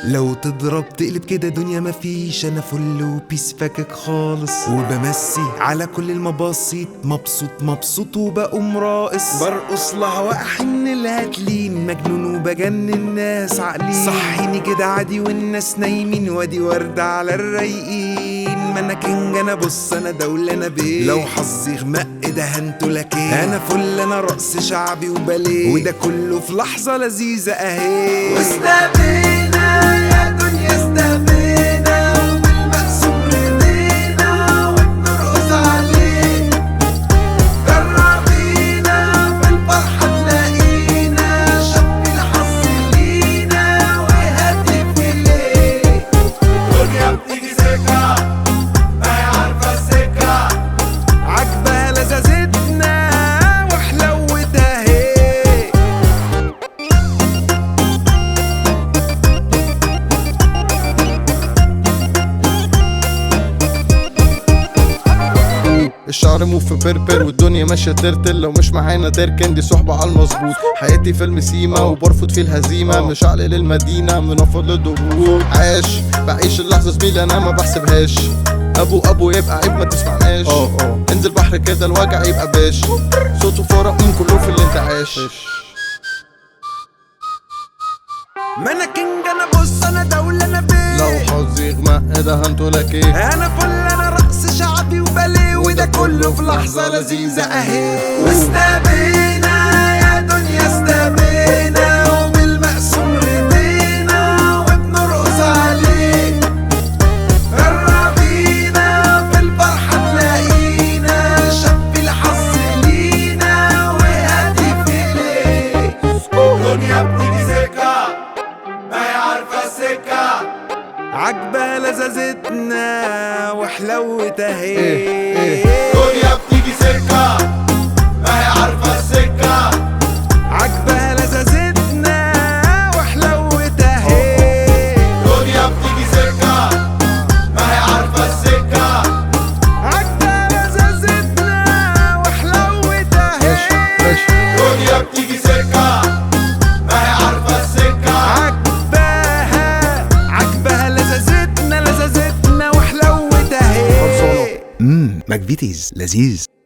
لو تضرب تقلب كده دنيا مفيش انا فل وبيس فاكك خالص وبمسي على كل المباسيط مبسوط مبسوط وبقوم راقص برقص لها واحن الهاتلين مجنون وبجنن ناس عاقلين صحيني كده عادي والناس نايمين وادي وردة على الرايقين ما انا كينج انا بص انا دولة انا بيه لو حظي غمق ده هنتو لك ايه انا فل انا رقص شعبي وباليه وده كله في لحظة لذيذة اهي واستبينا يا دنيا استبينا وبالمقسوم رضينا وبنرقص عليه جربينا في الفرحة تلاقينا شق الحظ لينا وهاتف ليه دنيا بتيجي سكة ما هي عارفة السكة عجبها لذاذتنا وحلوتها هي الشعر مو في بربر والدنيا ماشية ترتل لو مش معانا تركن دي صحبة على المظبوط حياتي فيلم سيما وبرفض فيه الهزيمة مش عقل للمدينة منفض للضغوط عاش بعيش اللحظة زميلي انا ما بحسبهاش ابو ابو يبقى عيب ما تسمعناش انزل بحر كده الوجع يبقى باش صوته فرق من كله في الانتعاش ما انا كينج انا بص انا دولة انا بيه لو حظي يغمق ده هنتو لك ايه انا فل انا رقص شعبي وباليه وده كله في لحظة لذيذة اهي واستبينا يا دنيا استبينا وبالمقسوم رضينا وبنرقص عليه قربينا في الفرحة تلاقينا شب الحظ لينا وهاتف ليه دنيا بتيجي سكة ما هي عارفة السكة عجبة لذاذتنا وحلوتها هي إيه، إيه. دنيا بتيجي سكة ما هي عارفة السكة عجبها لذاذتنا وحلوتها هي دنيا بتيجي سكة ما هي عارفة السكة عجبها لذاذتنا وحلوتها ماشي هي ماشي دنيا بتيجي سكة ما هي عارفة السكة عجبها عجبها لذاذتنا لذاذتنا وحلوتها هي خلصانة. امم ماكفيتيز لذيذ